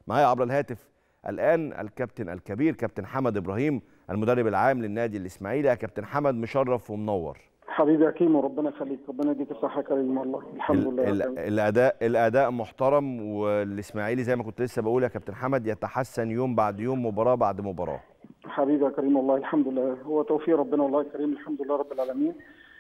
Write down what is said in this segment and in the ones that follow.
معايا عبر الهاتف الان الكابتن الكبير كابتن حمد ابراهيم المدرب العام للنادي الاسماعيلي يا كابتن حمد مشرف ومنور حبيبي يا كيمو ربنا يخليك ربنا يديك الصحه يا كريم والله الحمد ال- لله ال- الاداء الاداء محترم والاسماعيلي زي ما كنت لسه بقول يا كابتن حمد يتحسن يوم بعد يوم مباراه بعد مباراه حبيبي يا كريم والله الحمد لله هو توفيق ربنا والله يا كريم الحمد لله رب العالمين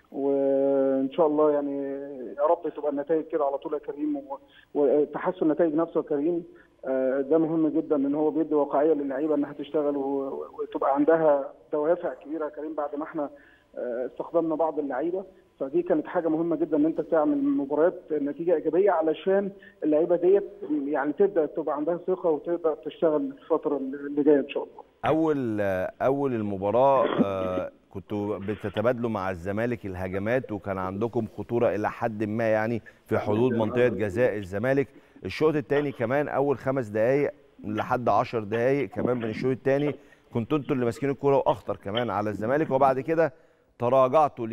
وان شاء الله يعني يا رب تبقى النتائج كده على طول يا كريم و- وتحسن النتائج نفسه يا كريم آه، ده مهم جدا ان هو بيدي واقعيه للعيبه انها تشتغل و- وتبقى عندها دوافع كبيره يا كريم بعد ما احنا آه، استخدمنا بعض اللعيبه فدي كانت حاجه مهمه جدا ان انت تعمل مباريات نتيجه ايجابيه علشان اللعيبه ديت يعني تبدا تبقى عندها ثقه وتقدر تشتغل الفتره اللي جايه ان شاء الله. اول اول المباراه آه، كنتوا بتتبادلوا مع الزمالك الهجمات وكان عندكم خطوره الى حد ما يعني في حدود منطقه جزاء الزمالك الشوط الثاني كمان اول خمس دقائق لحد عشر دقائق كمان من الشوط الثاني كنتوا انتوا اللي ماسكين الكوره واخطر كمان على الزمالك وبعد كده تراجعتوا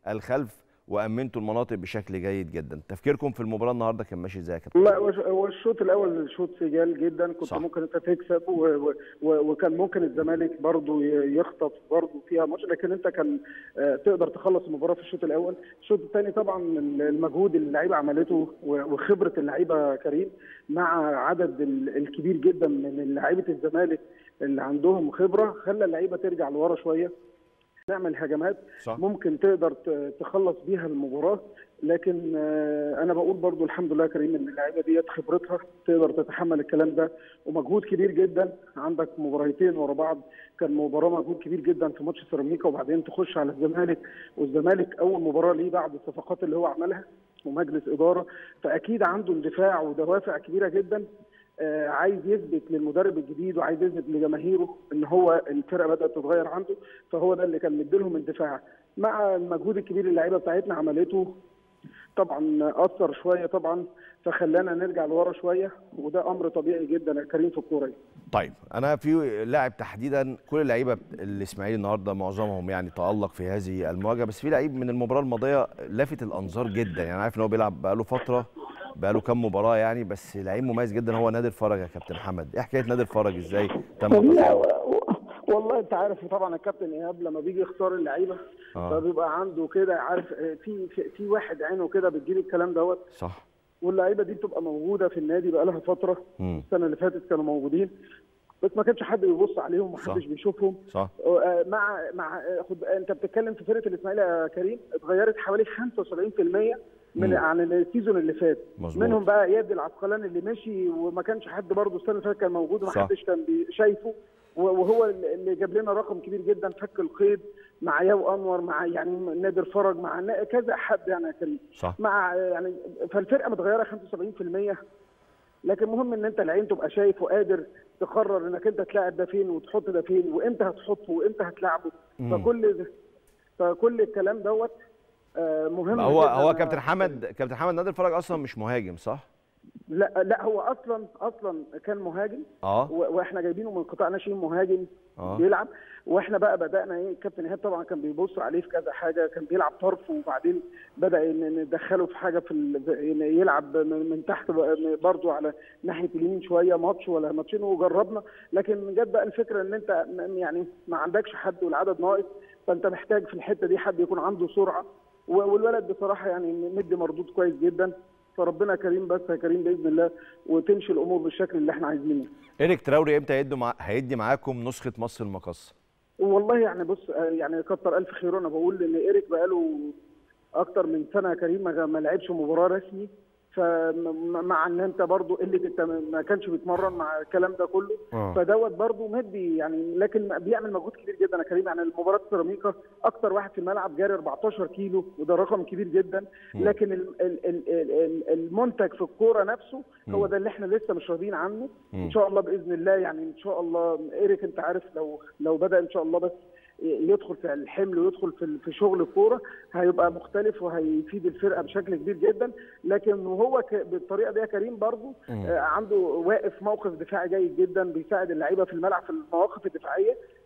للخلف وامنتوا المناطق بشكل جيد جدا تفكيركم في المباراه النهارده كان ماشي ازاي يا كابتن لا هو- هو الشوط الاول شوط سجال جدا كنت صح. صح. ممكن انت تكسب و... و... و... وكان ممكن الزمالك برضو ي- يخطف برضو فيها ماتش لكن انت كان آه، تقدر تخلص المباراه في الشوط الاول الشوط الثاني طبعا المجهود اللي اللعيبه عملته و- وخبره اللعيبه كريم مع عدد ال- الكبير جدا من لعيبه الزمالك اللي عندهم خبره خلى اللعيبه ترجع لورا شويه نعمل هجمات صح. ممكن تقدر ت- تخلص بيها المباراه لكن آه، انا بقول برضو الحمد لله يا كريم ان اللعيبه ديت خبرتها تقدر تتحمل الكلام ده ومجهود كبير جدا عندك مباراتين ورا بعض كان مباراه مجهود كبير جدا في ماتش سيراميكا وبعدين تخش على الزمالك والزمالك اول مباراه ليه بعد الصفقات اللي هو عملها ومجلس اداره فاكيد عنده اندفاع ودوافع كبيره جدا آه، عايز يثبت للمدرب الجديد وعايز يثبت لجماهيره ان هو الفرقه بدات تتغير عنده فهو ده اللي كان مديلهم اندفاع مع المجهود الكبير اللي اللعيبه بتاعتنا عملته طبعا اثر شويه طبعا فخلانا نرجع لورا شويه وده امر طبيعي جدا يا كريم في الكوره طيب انا في لاعب تحديدا كل اللعيبه الاسماعيلي النهارده معظمهم يعني تالق في هذه المواجهه بس في لعيب من المباراه الماضيه لافت الانظار جدا يعني عارف ان هو بيلعب بقاله فتره بقاله كام مباراه يعني بس لعيب مميز جدا هو نادر فرج يا كابتن محمد ايه حكايه نادر فرج ازاي تم لا تصعيده؟ و- والله انت عارف طبعا الكابتن ايهاب لما بيجي يختار اللعيبه آه. فبيبقى عنده كده عارف آه، في في, في واحد عينه كده بتجيب الكلام دوت صح واللعيبه دي بتبقى موجوده في النادي بقى لها فتره مم. السنه اللي فاتت كانوا موجودين بس ما كانش حد بيبص عليهم ومحدش صح. بيشوفهم صح آه، مع مع آه، خد انت بتتكلم في فرقه الاسماعيلي يا كريم اتغيرت حوالي 75% من مم. عن السيزون اللي فات مظبوط. منهم بقى اياد العسقلاني اللي مشي وما كانش حد برضه السنه اللي فاتت كان موجود صح. ومحدش كان بي- شايفه و- وهو اللي جاب لنا رقم كبير جدا فك القيد مع ياو انور مع يعني نادر فرج مع نا- كذا حد يعني يا كريم صح مع يعني فالفرقه متغيره 75% لكن مهم ان انت العين تبقى شايف وقادر تقرر انك انت تلاعب ده فين وتحط ده فين وامتى هتحطه وامتى هتلعبه مم. فكل فكل الكلام دوت آه، مهم هو جداً. هو كابتن حمد كابتن حمد نادر فرج اصلا مش مهاجم صح لا لا هو اصلا اصلا كان مهاجم اه و- واحنا جايبينه من قطاع ناشئين مهاجم آه. بيلعب واحنا بقى بدانا ايه كابتن ايهاب طبعا كان بيبص عليه في كذا حاجه كان بيلعب طرف وبعدين بدا إن ندخله في حاجه في ال- إن يلعب من من تحت برضه على ناحيه اليمين شويه ماتش ولا ماتشين وجربنا لكن جت بقى الفكره ان انت م- يعني ما عندكش حد والعدد ناقص فانت محتاج في الحته دي حد يكون عنده سرعه و- والولد بصراحه يعني مدي مردود كويس جدا فربنا كريم بس يا كريم باذن الله وتمشي الامور بالشكل اللي احنا عايزينه ايريك تراوري امتى هيدي مع... هيدي معاكم نسخه مصر المقصه والله يعني بص آه، يعني كتر الف خير انا بقول ان ايريك بقاله اكتر من سنه يا كريم ما ما لعبش مباراه رسمي فمع ان انت برضو قله انت ما كانش بيتمرن مع الكلام ده كله آه. فدوت برضو مدي يعني لكن بيعمل مجهود كبير جدا يا كريم يعني المباراه سيراميكا اكتر واحد في الملعب جاري 14 كيلو وده رقم كبير جدا لكن ال- ال- ال- ال- المنتج في الكوره نفسه هو ده اللي احنا لسه مش راضيين عنه ان شاء الله باذن الله يعني ان شاء الله ايريك انت عارف لو لو بدا ان شاء الله بس يدخل في الحمل ويدخل في في شغل الكوره هيبقى مختلف وهيفيد الفرقه بشكل كبير جدا لكن وهو ك- بالطريقه دي يا كريم برضه آه، عنده واقف موقف دفاعي جيد جدا بيساعد اللعيبه في الملعب في المواقف الدفاعيه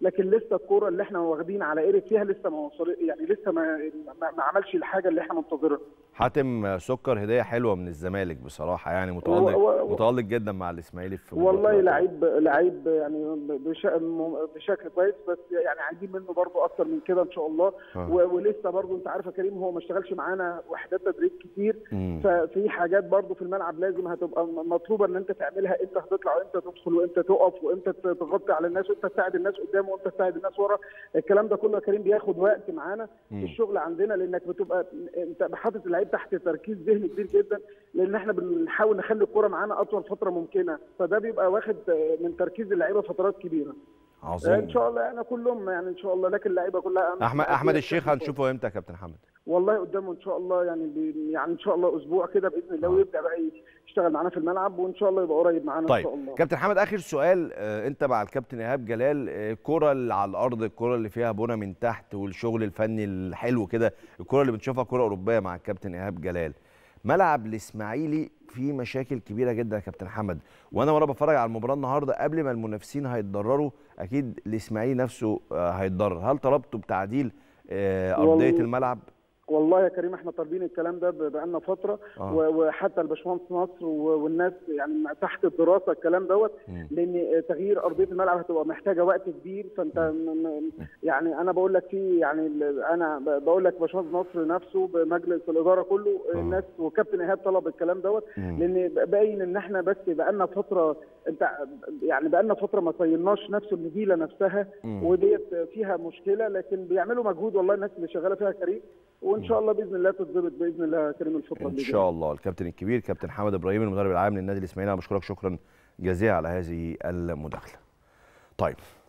لكن لسه الكوره اللي احنا واخدين على ايريك فيها لسه ما وصل يعني لسه ما ما, ما عملش الحاجه اللي احنا منتظرينها حاتم سكر هديه حلوه من الزمالك بصراحه يعني متالق و- و- متالق جدا مع الاسماعيلي في مباراة والله الأبطال. لعيب لعيب يعني بش- بشكل كويس بس يعني عايزين منه برضه اكتر من كده ان شاء الله آه. و- ولسه برضه انت عارف يا كريم هو ما اشتغلش معانا وحدات تدريب كتير مم. ففي حاجات برضه في الملعب لازم هتبقى م- مطلوبه ان انت تعملها امتى هتطلع وامتى تدخل وامتى تقف وامتى ت- تغطي على الناس وامتى تساعد الناس قدام وامتى تساعد الناس ورا الكلام ده كله يا كريم بياخد وقت معانا مم. الشغل عندنا لانك بتبقى انت حاطط اللعيب تحت تركيز ذهني كبير جدا لان احنا بنحاول نخلي الكوره معانا اطول فتره ممكنه فده بيبقى واخد من تركيز اللعيبه فترات كبيره عظيم ان شاء الله يعني كلهم يعني ان شاء الله لكن اللعيبه كلها احمد احمد الشيخ هنشوفه امتى يا كابتن حمد والله قدامه ان شاء الله يعني بي يعني ان شاء الله اسبوع كده باذن الله آه. ويبدا بقى يشتغل معانا في الملعب وان شاء الله يبقى قريب معانا طيب ان شاء الله كابتن حمد اخر سؤال آه، انت مع الكابتن ايهاب جلال آه، الكره اللي على الارض الكره اللي فيها بنى من تحت والشغل الفني الحلو كده الكره اللي بنشوفها كره اوروبيه مع الكابتن ايهاب جلال ملعب الاسماعيلي فيه مشاكل كبيره جدا يا كابتن حمد وانا وانا بتفرج على المباراه النهارده قبل ما المنافسين هيتضرروا اكيد الاسماعيلي نفسه آه، هيتضرر هل طلبتوا بتعديل آه، ارضيه والله- الملعب والله يا كريم احنا طالبين الكلام ده ب- بقالنا فتره آه. و- وحتى الباشمهندس نصر و- والناس يعني تحت الدراسه الكلام دوت مم. لان تغيير ارضيه الملعب هتبقى محتاجه وقت كبير فانت م- م- يعني انا بقول لك في يعني ال- انا ب- بقول لك باشمهندس نصر نفسه بمجلس الاداره كله آه. الناس وكابتن ايهاب طلب الكلام دوت مم. لان باين ان احنا بس بقالنا فتره انت يعني بقالنا فتره ما صيناش نفس النجيله نفسها مم. وديت فيها مشكله لكن بيعملوا مجهود والله الناس اللي شغاله فيها كريم وان شاء الله باذن الله تتظبط باذن الله يا كريم الفتره ان اللي شاء الله الكابتن الكبير كابتن حمد ابراهيم المدرب العام للنادي الاسماعيلي انا بشكرك شكرا جزيلا على هذه المداخله طيب